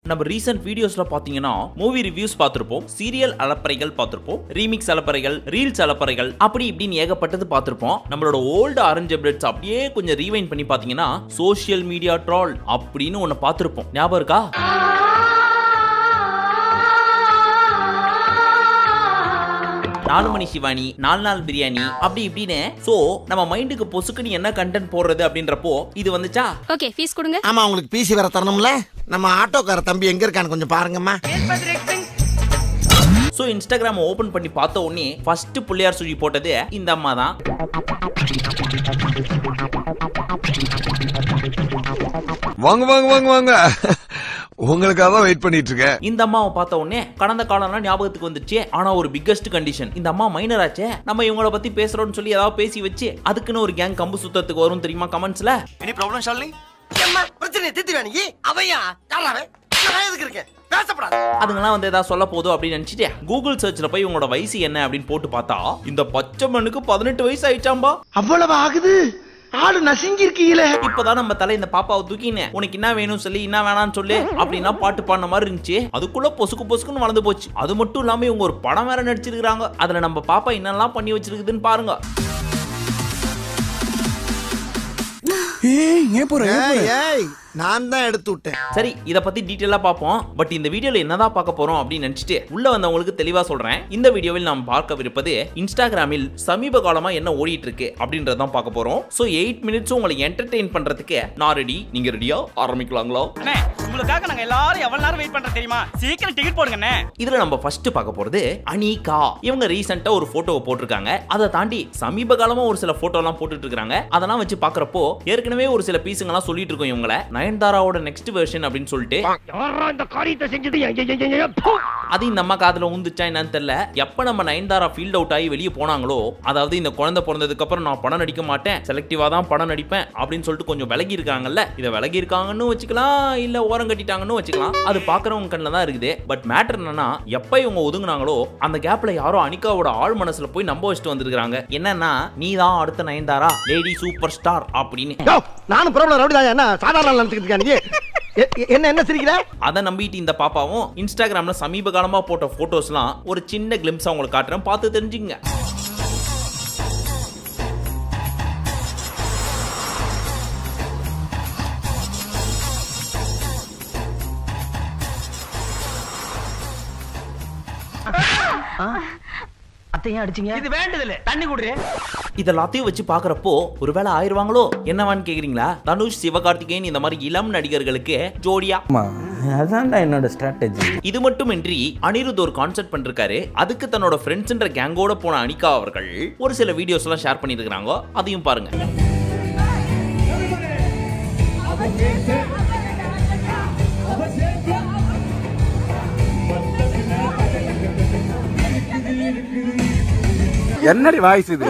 நம்ம ரீசெண்ட் வீடியோஸ்ல பாத்தீங்கன்னா மூவி ரிவ்யூஸ் பார்த்திருப்போம் சீரியல் அலப்பறைகள் பார்த்திருப்போம் ரீமிக்ஸ் அலப்பறைகள் ரீல்ஸ் அலப்பறைகள் அப்படி இப்படின்னு ஏகப்பட்டது பார்த்திருப்போம் நம்மளோட ஓல்டு ஆரஞ்சு அப்டேட்ஸ் அப்படியே கொஞ்சம் ரீவைண்ட் பண்ணி பாத்தீங்கன்னா சோஷியல் மீடியா ட்ரால் அப்படின்னு ஒன்னு பார்த்திருப்போம் ஞாபகம் இருக்கா நாலு மணி சிவானி நாலு நாள் பிரியாணி அப்படி இப்படின்னு சோ நம்ம மைண்டுக்கு பொசுக்குன்னு என்ன கண்டென்ட் போடுறது அப்படின்றப்போ இது வந்துச்சா ஓகே ஃபீஸ் கொடுங்க ஆமா உங்களுக்கு பிசி வேற தரணும்ல நம்ம ஆட்டோக்கார தம்பி எங்க இருக்கான்னு கொஞ்சம் பாருங்கம்மா ஸோ இன்ஸ்டாகிராம் ஓபன் பண்ணி பார்த்த உடனே ஃபர்ஸ்ட் புள்ளையார் சுழி போட்டது இந்த அம்மா தான் வாங்க வாங்க வாங்க வாங்க உங்களுக்காக தான் வெயிட் பண்ணிட்டு இருக்கேன் இந்த அம்மாவை பார்த்த உடனே கடந்த காலம்லாம் ஞாபகத்துக்கு வந்துச்சு ஆனா ஒரு பிக்கஸ்ட் கண்டிஷன் இந்த அம்மா மைனர் ஆச்சே நம்ம இவங்கள பத்தி பேசுறோம்னு சொல்லி ஏதாவது பேசி வச்சு அதுக்குன்னு ஒரு கேங் கம்பு சுத்தத்துக்கு வரும் தெரியுமா கமெண்ட்ஸ்ல எனி ப்ராப்ளம் ஷாலினி அம்மா பிரச்சனை தீர்த்து வேணுங்க அவையா யாராவே நான் எதுக்கு இருக்கேன் பேசப்படாது அதுங்கெல்லாம் வந்து ஏதாவது சொல்ல போதும் அப்படின்னு நினைச்சிட்டு கூகுள் சர்ச்ல போய் உங்களோட வயசு என்ன அப்படின்னு போட்டு பார்த்தா இந்த பச்சை மண்ணுக்கு பதினெட்டு வயசு ஆயிடுச்சாம்பா அவ்வளவு ஆகுது ஆளு நசுங்கி இருக்கீங்களே இப்பதான் நம்ம தலை இந்த பாப்பாவை தூக்கின்னு உனக்கு என்ன வேணும் சொல்லி என்ன வேணாம்னு சொல்லு அப்படின்னா பாட்டு பாடின மாதிரி இருந்துச்சு அதுக்குள்ள பொசுக்கு பொசுக்குன்னு வளர்ந்து போச்சு அது மட்டும் இல்லாம இவங்க ஒரு படம் வேற நடிச்சிருக்காங்க அதுல நம்ம பாப்பா என்னெல்லாம் பண்ணி வச்சிருக்குதுன்னு பாருங்க ஏய் ஏன் போற ஏன் போற? ஏய் நான் தான் எடுத்து விட்டேன் சரி இத பத்தி டீட்டெயிலா பார்ப்போம் பட் இந்த வீடியோல என்னதான் பார்க்க போறோம் அப்படின்னு நினைச்சிட்டு உள்ள வந்தவங்களுக்கு தெளிவா சொல்றேன் இந்த வீடியோவில் நாம் பார்க்கவிருப்பது இன்ஸ்டாகிராமில் சமீப காலமா என்ன ஓடிட்டு இருக்கு அப்படின்றதான் பார்க்க போறோம் சோ எயிட் மினிட்ஸ் உங்களை என்டர்டெயின் பண்றதுக்கு நான் ரெடி நீங்க ரெடியா ஆரம்பிக்கலாங்களா அண்ணே உங்களுக்காக நாங்க எல்லாரும் எவ்வளவு நேரம் வெயிட் பண்றோம் தெரியுமா சீக்கிரம் டிக்கெட் போடுங்க அண்ணே இதுல நம்ம ஃபர்ஸ்ட் பார்க்க போறது அனிகா இவங்க ரீசெண்டா ஒரு போட்டோவை போட்டிருக்காங்க அதை தாண்டி சமீப காலமா ஒரு சில போட்டோ எல்லாம் போட்டுட்டு இருக்காங்க அதெல்லாம் வச்சு பாக்குறப்போ ஏற்கனவே ஒரு சில பீஸுங்க எல்லாம் சொல்லிட்டு இருக்கோம் இவங்கள நயன்தாராவோட நெக்ஸ்ட் வெர்ஷன் அப்படின்னு சொல்லிட்டு அது இந்த அம்மா காதுல ஊந்துச்சா என்னன்னு தெரியல எப்ப நம்ம நயன்தாரா ஃபீல்ட் அவுட் ஆகி வெளியே போனாங்களோ அதாவது இந்த குழந்தை பிறந்ததுக்கு அப்புறம் நான் படம் நடிக்க மாட்டேன் செலக்டிவா தான் படம் நடிப்பேன் அப்படின்னு சொல்லிட்டு கொஞ்சம் விலகி இருக்காங்கல்ல இதை விலகி இருக்காங்கன்னு வச்சுக்கலாம் இல்ல ஓரம் கட்டிட்டாங்கன்னு வச்சுக்கலாம் அது பாக்குறவங்க கண்ணில் தான் இருக்குது பட் மேட்டர் என்னன்னா எப்ப இவங்க ஒதுங்குனாங்களோ அந்த கேப்ல யாரோ அனிகாவோட ஆழ் மனசுல போய் நம்ப வச்சுட்டு வந்திருக்காங்க என்னன்னா நீ தான் அடுத்த நயன்தாரா லேடி சூப்பர் ஸ்டார் அப்படின்னு நானும் ப்ராப்ளம் ரவுடி என்ன சாதாரண நினைச்சுக்கிட்டு இருக்கா நீ எ- எ- என்ன என்ன சிரிக்கிற அதை நம்பிட்டு இந்த பாப்பாவும் இன்ஸ்டாகிராம்ல சமீப காலமா போட்ட போட்டோஸ்லாம் ஒரு சின்ன கிளிம்ஸ் உங்களுக்கு காட்டுறேன் பார்த்து தெரிஞ்சுங்க அத்தையும் அடிச்சீங்க இது வேண்டதில்ல தண்ணி குடுறே இதெல்லாத்தையும் வச்சு பாக்குறப்போ ஒருவேளை ஆயிருவாங்களோ என்னவான்னு கேக்குறீங்களா தனுஷ் சிவகார்த்திகேயன் இந்த மாதிரி இளம் நடிகர்களுக்கு ஜோடியா அதான்டா என்னோட ஸ்ட்ராட்டஜி இது மட்டுமின்றி அனிருத் ஒரு கான்செர்ட் பண்ணிருக்காரு அதுக்கு தன்னோட ஃப்ரெண்ட்ஸ்ன்ற கேங்கோட போன அனிகா அவர்கள் ஒரு சில வீடியோஸ் எல்லாம் ஷேர் பண்ணிருக்காங்க அதையும் பாருங்க என்னடி வாய்ஸ் இது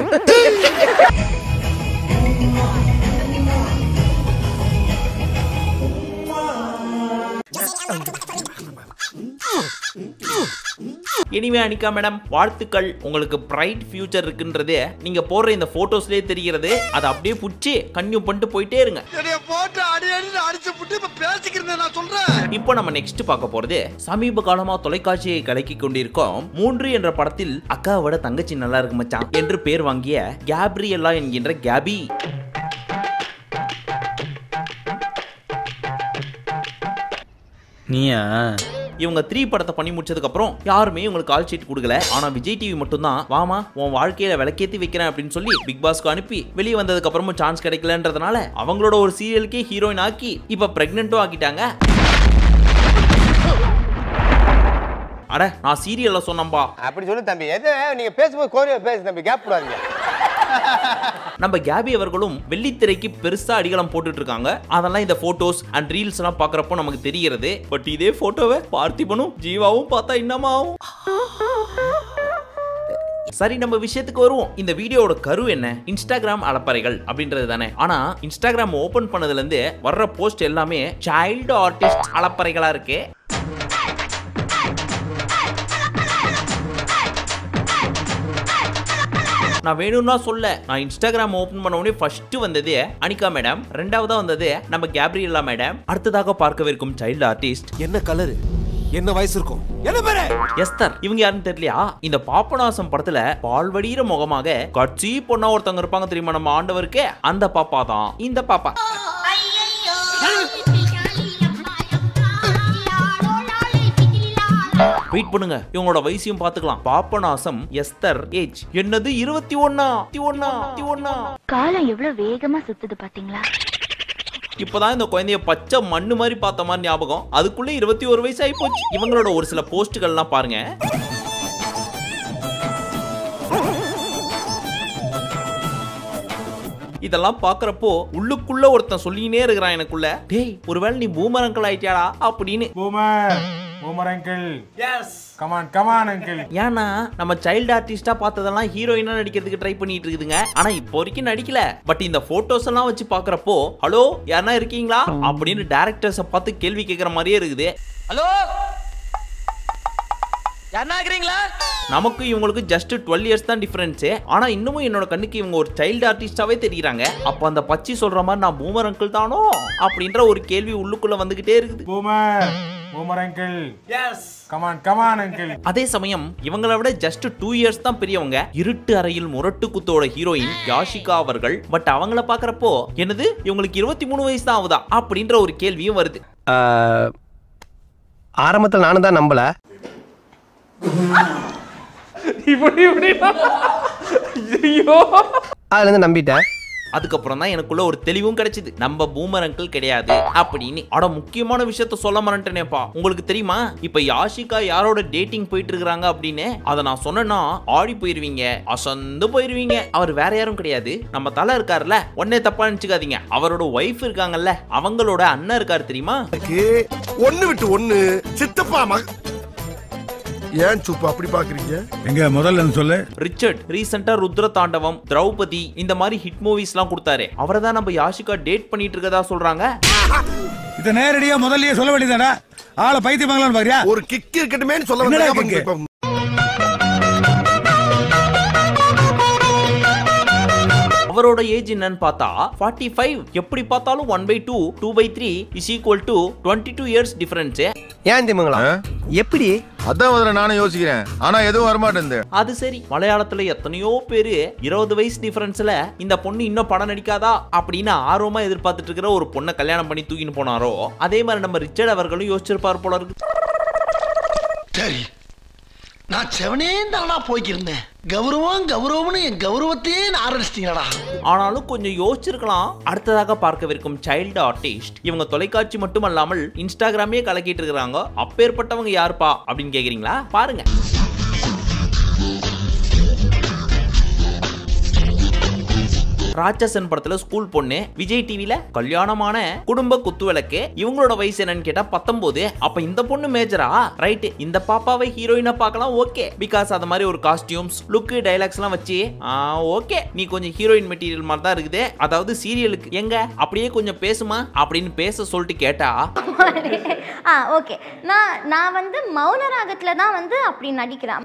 எனிவே அனிகா மேடம் வாழ்த்துக்கள் உங்களுக்கு பிரைட் ஃபியூச்சர் இருக்குன்றது நீங்க போடுற இந்த போட்டோஸ்லயே தெரிகிறது அதை அப்படியே புடிச்சு கன்யூ பண்ணிட்டு போயிட்டே இருங்க என்னைய போட்டு அடி அடி அடிச்சு புட்டு இப்ப பேசிக்கிறேன் நான் சொல்றேன் இப்போ நம்ம நெக்ஸ்ட் பார்க்க போறது சமீப காலமா தொலைக்காட்சியை கலக்கி கொண்டிருக்கோம் மூன்று என்ற படத்தில் அக்காவோட தங்கச்சி நல்லா இருக்கு மச்சான் என்று பேர் வாங்கிய கேப்ரியல்லா என்கின்ற கேபி நீயா இவங்க த்ரீ படத்தை பண்ணி முடிச்சதுக்கு அப்புறம் யாருமே இவங்களுக்கு கால் ஷீட் கொடுக்கல ஆனா விஜய் டிவி மட்டும் தான் வாமா உன் வாழ்க்கையில விளக்கேத்தி வைக்கிறேன் அப்படின்னு சொல்லி பிக் பாஸ்க்கு அனுப்பி வெளியே வந்ததுக்கு அப்புறமும் சான்ஸ் கிடைக்கலன்றதுனால அவங்களோட ஒரு சீரியலுக்கே ஹீரோயின் ஆக்கி இப்ப பிரெக்னென்ட்டும் ஆக்கிட்டாங்க அட நான் சீரியல்ல சொன்னம்பா அப்படி சொல்லு தம்பி எது நீங்க பேசும்போது கோரியா பேசு தம்பி கேப் கூடாதீங்க நம்ம கேபி அவர்களும் வெள்ளித்திரைக்கு பெருசா அடிகளம் போட்டுட்டு இருக்காங்க அதெல்லாம் இந்த போட்டோஸ் அண்ட் ரீல்ஸ் எல்லாம் பாக்குறப்போ நமக்கு தெரிகிறது பட் இதே போட்டோவை பார்த்திபனும் ஜீவாவும் பார்த்தா என்னமா ஆகும் சரி நம்ம விஷயத்துக்கு வருவோம் இந்த வீடியோவோட கரு என்ன இன்ஸ்டாகிராம் அலப்பறைகள் அப்படின்றது தானே ஆனா இன்ஸ்டாகிராம் ஓபன் பண்ணதுல இருந்து வர்ற போஸ்ட் எல்லாமே சைல்டு ஆர்டிஸ்ட் அலப்பறைகளா இருக்கு நான் வேணும்னா சொல்ல நான் இன்ஸ்டாகிராம் ஓபன் பண்ண உடனே ஃபர்ஸ்ட் வந்தது அனிகா மேடம் ரெண்டாவதா வந்தது நம்ம கேப்ரியலா மேடம் அடுத்ததாக பார்க்கவிருக்கும் சைல்டு ஆர்டிஸ்ட் என்ன கலரு என்ன வயசு இருக்கும் என்ன பேரு எஸ்தர் இவங்க யாருன்னு தெரியலையா இந்த பாப்பநாசம் படத்துல பால்வடிகிற முகமாக கட்சி பொண்ணா ஒருத்தவங்க இருப்பாங்க தெரியுமா நம்ம ஆண்டவருக்கு அந்த பாப்பா தான் இந்த பாப்பா வெயிட் பண்ணுங்க இவங்களோட வயசையும் பாத்துக்கலாம் பாப்பநாசம் எஸ்தர் ஏஜ் என்னது இருபத்தி ஒன்னா இருபத்தி ஒன்னா இருபத்தி ஒன்னா காலம் எவ்வளவு வேகமா சுத்துது பாத்தீங்களா இப்பதான் இந்த குழந்தைய பச்சை மண்ணு மாதிரி பார்த்த மாதிரி ஞாபகம் அதுக்குள்ள இருபத்தி ஒரு வயசு ஆகி போச்சு இவங்களோட ஒரு சில போஸ்ட்கள்லாம் பாருங்க இதெல்லாம் பாக்குறப்போ உள்ளுக்குள்ள ஒருத்தன் சொல்லினே இருக்கிறான் எனக்குள்ள டேய் ஒருவேளை நீ பூமரங்கள் ஆயிட்டியாடா அப்படின்னு boomer boomer uncle yes come on come on uncle ஏன்னா நம்ம சைல்டு ஆர்டிஸ்டா பார்த்ததெல்லாம் ஹீரோயினா நடிக்கிறதுக்கு ட்ரை பண்ணிட்டு இருக்குதுங்க ஆனா இப்போ வரைக்கும் நடிக்கல பட் இந்த போட்டோஸ் எல்லாம் வச்சு பாக்குறப்போ ஹலோ யாருன்னா இருக்கீங்களா அப்படின்னு டேரக்டர்ஸை பார்த்து கேள்வி கேட்குற மாதிரியே இருக்குது ஹலோ யாருன்னா இருக்கிறீங்களா நமக்கு இவங்களுக்கு ஜஸ்ட் டுவெல் இயர்ஸ் தான் டிஃபரன்ஸு ஆனா இன்னமும் என்னோட கண்ணுக்கு இவங்க ஒரு சைல்டு ஆர்டிஸ்டாவே தெரியுறாங்க அப்போ அந்த பச்சி சொல்ற மாதிரி நான் பூமர் அங்கிள் தானோ அப்படின்ற ஒரு கேள்வி உள்ளுக்குள்ள வந்துகிட்டே இருக்குது boomer boomer uncle yes come on come on uncle அதே சமயம் இவங்களை விட ஜஸ்ட் டூ இயர்ஸ் தான் பெரியவங்க இருட்டு அறையில் முரட்டு குத்தோட ஹீரோயின் யாஷிகா அவர்கள் பட் அவங்கள பாக்குறப்போ என்னது இவங்களுக்கு இருபத்தி மூணு வயசு தான் ஆகுதா அப்படின்ற ஒரு கேள்வியும் வருது ஆரம்பத்தில் நானும் தான் நம்பல இப்படி இப்படி ஐயோ அதுல இருந்து நம்பிட்டேன் அதுக்கப்புறம் தான் எனக்குள்ள ஒரு தெளிவும் கிடைச்சது நம்ம பூமர் அங்கிள் கிடையாது அப்படின்னு அட முக்கியமான விஷயத்த சொல்ல மறந்துட்டேனேப்பா உங்களுக்கு தெரியுமா இப்ப யாஷிகா யாரோட டேட்டிங் போயிட்டு இருக்காங்க அப்படின்னு அதை நான் சொன்னேன்னா ஆடி போயிருவீங்க அசந்து போயிருவீங்க அவர் வேற யாரும் கிடையாது நம்ம தலை இருக்காருல்ல உடனே தப்பா நினைச்சுக்காதீங்க அவரோட ஒய்ஃப் இருக்காங்கல்ல அவங்களோட அண்ணன் இருக்காரு தெரியுமா ஒண்ணு விட்டு ஒண்ணு சித்தப்பா மக ஏன் சுப்பு அப்படி பாக்குறீங்க எங்க முதல்ல சொல்லு ரிச்சர்ட் ரீசெண்டா ருத்ர தாண்டவம் திரௌபதி இந்த மாதிரி ஹிட் மூவிஸ்லாம் கொடுத்தாரு அவரை தான் நம்ம யாஷிகா டேட் பண்ணிட்டு இருக்கதா சொல்றாங்க இத நேரடியா முதல்லயே சொல்ல வேண்டியதாடா ஆளை பைத்தியமாங்களான்னு பாக்குறியா ஒரு கிக் இருக்கட்டுமே சொல்ல என்னடா வந்தேன் kick? இப்ப அவரோட ஏஜ் என்னன்னு பார்த்தா 45 ஃபைவ் எப்படி பார்த்தாலும் one by two two by three is equal to twenty two years difference ஏன் திமுங்களா எப்படி அதான் முதல்ல நானும் யோசிக்கிறேன் ஆனா எதுவும் வரமாட்டேன் அது சரி மலையாளத்துல எத்தனையோ பேரு இருபது வயசு டிஃபரன்ஸ்ல இந்த பொண்ணு இன்னும் படம் நடிக்காதா அப்படின்னு ஆர்வமா எதிர்பார்த்துட்டு இருக்கிற ஒரு பொண்ணை கல்யாணம் பண்ணி தூக்கின்னு போனாரோ அதே மாதிரி நம்ம ரிச்சர்ட் அவர்களும் யோசிச்சிருப்பார் போல இருக்கு சரி நான் செவனே தானா போய்க்கிருந்தேன் கௌரவம் கௌரவம்னு என் கௌரவத்தையே ஆரம்பிச்சிட்டீங்களா ஆனாலும் கொஞ்சம் யோசிச்சிருக்கலாம் அடுத்ததாக பார்க்கவிருக்கும் சைல்டு ஆர்டிஸ்ட் இவங்க தொலைக்காட்சி மட்டுமல்லாமல் இன்ஸ்டாகிராமே கலக்கிட்டு இருக்கிறாங்க அப்பேற்பட்டவங்க யாருப்பா அப்படின்னு கேக்குறீங்களா பாருங்க ராட்சசன் படத்துல ஸ்கூல் பொண்ணு விஜய் டிவில கல்யாணமான குடும்ப குத்துவிளக்கு இவங்களோட வயசு என்னன்னு கேட்டா பத்தொன்பது அப்ப இந்த பொண்ணு மேஜரா ரைட் இந்த பாப்பாவை ஹீரோயினா பார்க்கலாம் ஓகே பிகாஸ் அது மாதிரி ஒரு காஸ்டியூம்ஸ் லுக்கு டைலாக்ஸ் எல்லாம் வச்சு ஓகே நீ கொஞ்சம் ஹீரோயின் மெட்டீரியல் மாதிரி தான் இருக்குது அதாவது சீரியலுக்கு எங்க அப்படியே கொஞ்சம் பேசுமா அப்படின்னு பேச சொல்லிட்டு கேட்டா ஆ ஓகே நான் நான் வந்து மௌன ராகத்துல தான் வந்து அப்படி நடிக்கிறேன்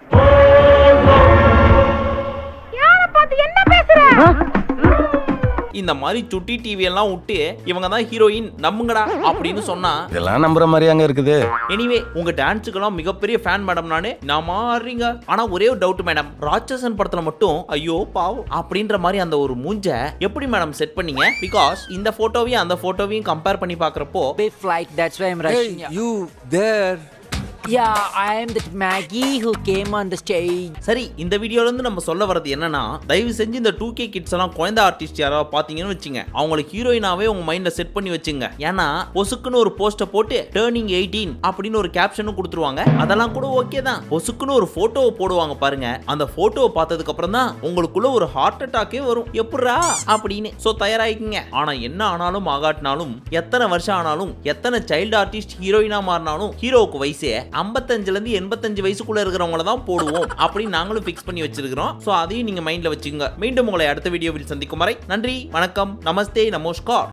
யாரை பார்த்து என்ன பேசுற இந்த மாதிரி சுட்டி டிவி எல்லாம் விட்டு இவங்க தான் ஹீரோயின் நம்புங்கடா அப்படின்னு சொன்னா இதெல்லாம் நம்புற மாதிரி அங்க இருக்குது எனிவே உங்க டான்ஸுக்கெல்லாம் மிகப்பெரிய ஃபேன் மேடம் நானு நான் மாறுறீங்க ஆனா ஒரே ஒரு டவுட் மேடம் ராட்சசன் படத்துல மட்டும் ஐயோ பாவம் அப்படின்ற மாதிரி அந்த ஒரு மூஞ்ச எப்படி மேடம் செட் பண்ணீங்க பிகாஸ் இந்த போட்டோவையும் அந்த போட்டோவையும் கம்பேர் பண்ணி பாக்குறப்போ flight, that's why I'm rushing. you there Yeah, I am that Maggie who came on the stage. சரி இந்த வீடியோல இருந்து நம்ம சொல்ல வர்றது என்னன்னா தயவு செஞ்சு இந்த டூ கே கிட்ஸ் எல்லாம் குழந்தை ஆர்டிஸ்ட் யாராவது பாத்தீங்கன்னு வச்சுங்க அவங்களை ஹீரோயினாவே உங்க மைண்ட்ல செட் பண்ணி வச்சுங்க ஏன்னா பொசுக்குன்னு ஒரு போஸ்ட போட்டு டேர்னிங் எயிட்டீன் அப்படின்னு ஒரு கேப்ஷனும் கொடுத்துருவாங்க அதெல்லாம் கூட ஓகே தான் பொசுக்குன்னு ஒரு போட்டோவை போடுவாங்க பாருங்க அந்த போட்டோவை பார்த்ததுக்கு அப்புறம் தான் உங்களுக்குள்ள ஒரு ஹார்ட் அட்டாக்கே வரும் எப்படா அப்படின்னு சோ தயாராகிக்கங்க ஆனா என்ன ஆனாலும் ஆகாட்டினாலும் எத்தனை வருஷம் ஆனாலும் எத்தனை சைல்டு ஆர்டிஸ்ட் ஹீரோயினா மாறினாலும் ஹீரோவுக்கு வயசு ஐம்பத்தஞ்சுல இருந்து எண்பத்தஞ்சு வயசுக்குள்ள இருக்கிறவங்கள தான் போடுவோம் அப்படின்னு நாங்களும் ஃபிக்ஸ் பண்ணி வச்சிருக்கிறோம் சோ அதையும் நீங்க மைண்ட்ல வச்சுக்கோங்க மீண்டும் உங்களை அடுத்த வீடியோவில் சந்திக்கும் வரை நன்றி வணக்கம் நமஸ்தே நமஸ்கார்